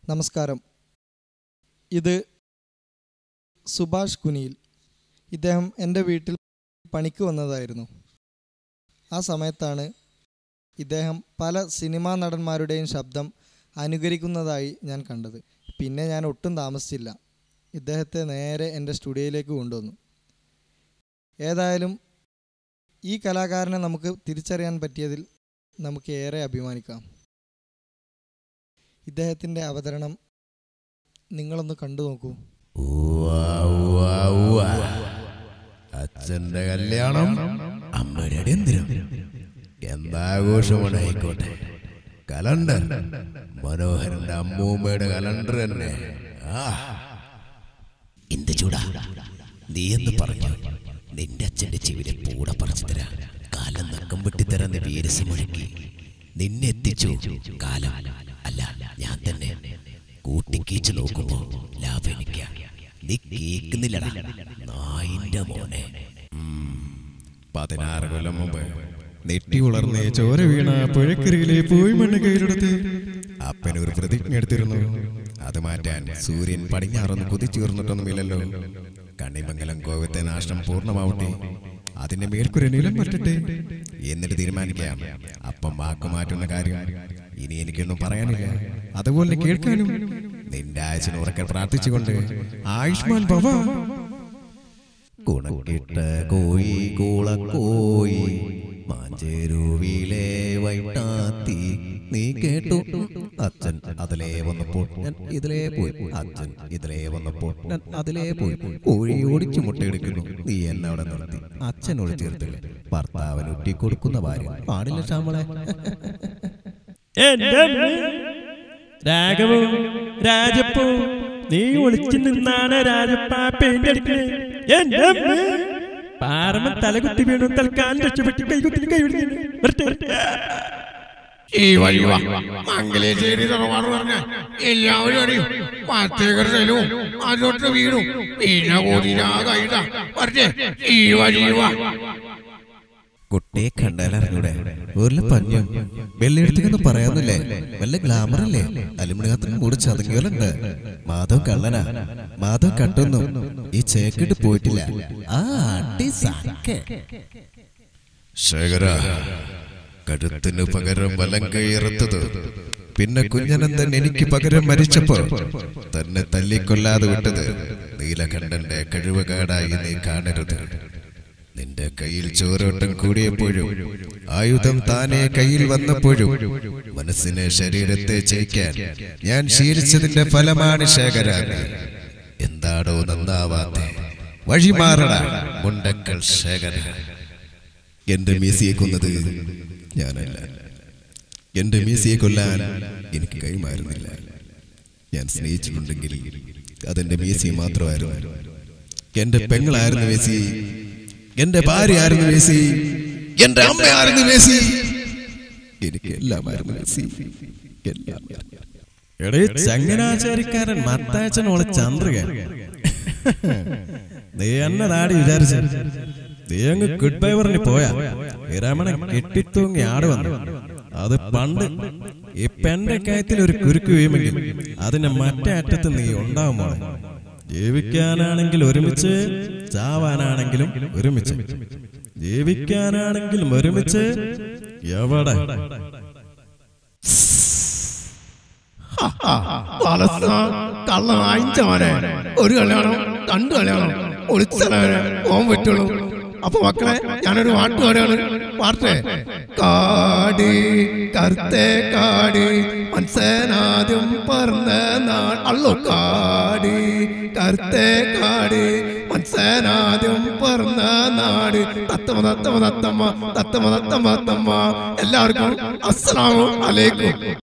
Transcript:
നമസ്കാരം ഇത് സുഭാഷ് കുനിയിൽ ഇദ്ദേഹം എൻ്റെ വീട്ടിൽ പണിക്ക് വന്നതായിരുന്നു ആ സമയത്താണ് ഇദ്ദേഹം പല സിനിമാ നടന്മാരുടെയും ശബ്ദം അനുകരിക്കുന്നതായി ഞാൻ കണ്ടത് പിന്നെ ഞാൻ ഒട്ടും താമസിച്ചില്ല ഇദ്ദേഹത്തെ നേരെ എൻ്റെ സ്റ്റുഡിയോയിലേക്ക് കൊണ്ടുവന്നു ഏതായാലും ഈ കലാകാരനെ നമുക്ക് തിരിച്ചറിയാൻ പറ്റിയതിൽ നമുക്ക് ഏറെ അഭിമാനിക്കാം ഇദ്ദേഹത്തിൻ്റെ അവതരണം നിങ്ങളൊന്ന് കണ്ടു നോക്കൂ ഉവ്വ, ഉവ്വ, ഉവ്വ. അച്ഛന്റെ കല്യാണം അമ്മയുടെ അടിയന്തരം എന്താഘോഷമാണ് ആയിക്കോട്ടെ കലണ്ടർ മനോഹരന്റെ അമ്മൂമ്മയുടെ കലണ്ടർ തന്നെ ആ എന്ത് ചൂടാ നീ എന്ന് പറഞ്ഞു നിന്റെ അച്ഛന്റെ ചെവിലെ പൂട പറിച്ചു തരാ കാലം നക്കം വെട്ടിത്തരാൻ നീ വീരസ് മുഴക്കി നിന്നെ എത്തിച്ചു കാലം അല്ല ഞാൻ തന്നെ കൂട്ടിക്കീച്ച് നോക്കുമ്പോ ലാഭം എനിക്കാ നീ കേക്കുന്നില്ലടാ നായിന്റെ മോനെ പതിനാറ് കൊല്ലം മുമ്പ് നെറ്റി ഉളർന്ന് ചോര വീണ പുഴക്കരയിലെ പോയി മണ്ണ് കയ്യിലെടുത്ത് അപ്പൻ ഒരു പ്രതിജ്ഞ എടുത്തിരുന്നു അത് മാറ്റാൻ സൂര്യൻ പടിഞ്ഞാറൊന്ന് കുതിച്ചുയർന്നിട്ടൊന്നുമില്ലല്ലോ കണ്ണിമംഗലം കോവത്തെ നാശം പൂർണ്ണമാവട്ടെ അതിന്റെ മേൽക്കുര നിലം പറ്റട്ടെ എന്നിട്ട് തീരുമാനിക്കാം അപ്പം വാക്ക് മാറ്റുന്ന കാര്യം ഇനി എനിക്കൊന്നും പറയാനില്ല അതുപോലെ കേൾക്കാനും നിന്റെ ആഴ്ചന് ഉറക്കെ പ്രാർത്ഥിച്ചുകൊണ്ട് ആയുഷ്മാൻ ഭവ കുണക്കിട്ട കോയി കൂളക്കോയി മാഞ്ചേരുവിലെ വൈട്ടാത്തി നീ കേട്ടു അച്ഛൻ അതിലേ വന്നപ്പോൾ ഞാൻ ഇതിലേ പോയി അച്ഛൻ ഇതിലേ വന്നപ്പോൾ ഞാൻ അതിലേ പോയി കോഴി ഓടിച്ചു മുട്ടയെടുക്കുന്നു നീ എന്നെ അവിടെ നിർത്തി അച്ഛനോട് ചേർത്തില്ല ഭർത്താവിന് ഒറ്റി കൊടുക്കുന്ന ഭാര്യ പാടില്ല ശ്യാമളെ എന്റെ അമ്മേ. രാഘവോ രാജപ്പോ നീ ഒളിച്ചു നിന്നാണ് രാജപ്പ പെയിന്റ് അടിക്കണേ എന്റെ അമ്മേ. പാറമ തലകുത്തി വീണു തൽക്കാലം രക്ഷപ്പെട്ട് കൈകുത്തി കൈ ഈ വഴി വാ മംഗലേശ്ശേരി തറവാട് പറഞ്ഞ എല്ലാവരും അറിയും പ്രത്യേക സ്ഥലവും അതിലോട്ട് വീടും പിന്നെ കൂടിനാ കൈതാ പറഞ്ഞേ ഈ വഴി വാ കുട്ടിയെ കണ്ടാലറിഞ്ഞൂടെ ഒരു പഞ്ഞും വെള്ളിയെടുത്തൊന്നും പറയാന്നില്ലേ വല്ല ഗ്ലാമർ അല്ലേ അലുമിനിയത്തിന് കൂടെ ചതങ്ങിയോലുണ്ട് മാധവ് കള്ളനാ മാധവ് കട്ടൊന്നും ഈ ചേക്കിട്ട് പോയിട്ടില്ല ആ അടി സാക്കെ ശേഖര കഴുത്തിന് പകരം വലം കൈയിറത്തത് പിന്നെ കുഞ്ഞനന്ദൻ എനിക്ക് പകരം മരിച്ചപ്പോ തന്നെ തല്ലിക്കൊല്ലാതെ വിട്ടത് നീലകണ്ഠന്റെ കഴിവുകേടായി നീ കാണരുത് നിന്റെ കയ്യിൽ ചോരോട്ടം കൂടിയപ്പോഴും ആയുധം താനെ കയ്യിൽ വന്നപ്പോഴും മനസ്സിനെ ശരീരത്തെ ജയിക്കാൻ ഞാൻ ശീലിച്ചതിന്റെ ഫലമാണ് ശേഖര നീ. എന്താടോ നന്നാവാത്തെ വഴിമാറട മുണ്ടക്കൽ ശേഖര എന്റെ മീസിയെ കൊന്നത് ഞാനല്ല എന്റെ മീസിയെ കൊല്ലാൻ എനിക്ക് കൈമാറുന്നില്ല ഞാൻ സ്നേഹിച്ചിട്ടുണ്ടെങ്കിൽ അതെന്റെ മീസി മാത്രമായിരുന്നു എന്റെ പെങ്ങളായിരുന്നു മേസി എന്റെ ഭാര്യയായിരുന്നു മേസി എന്റെ അമ്മയായിരുന്നു മേസി എനിക്ക് എല്ലാമായിരുന്നു മേസി എല്ലാം എടേ ചങ്ങനാചാരിക്കാരൻ മത്താച്ചനോളെ ചന്ദ്രിക നീ എന്നെ നാടി വിചാരിച്ച നീ അങ്ങ് ഗുഡ് ബൈ പറഞ്ഞ് പോയാ വിരമണ കെട്ടിത്തൂങ്ങി ആട് വന്നു അത് പണ്ട് ഈ പെന്റെ കയത്തിൽ ഒരു കുരുക്ക് വീഴുമെങ്കിൽ അതിന്റെ മറ്റേ അറ്റത്ത് നീ ഉണ്ടാവും മോളെ ജീവിക്കാനാണെങ്കിൽ ഒരുമിച്ച് ചാവാനാണെങ്കിലും ഒരുമിച്ച് ജീവിക്കാനാണെങ്കിലും ഒരുമിച്ച് എവിടെ കള്ള വാങ്ങിച്ചവനെ ഒരു കല്യാണം രണ്ട് കല്യാണം ഒളിച്ചവനെ ഓൻ പറ്റുള്ളൂ അപ്പൊ മക്കളെ ഞാനൊരു പാട്ട് പാടാണ് പാട്ടേ കാട് കറുത്തേ കാട് മനസ്സനാദ്യം പറന്ന നാൾ അള്ളോ കാട് കറുത്തേ കാട് മനസ്സനാദ്യം പറന്ന നാട് തത്തമ തത്തമ തത്തമ്മ തത്തമ തത്തമ തത്തമ്മ എല്ലാവർക്കും അസ്സലാമു അലൈക്കും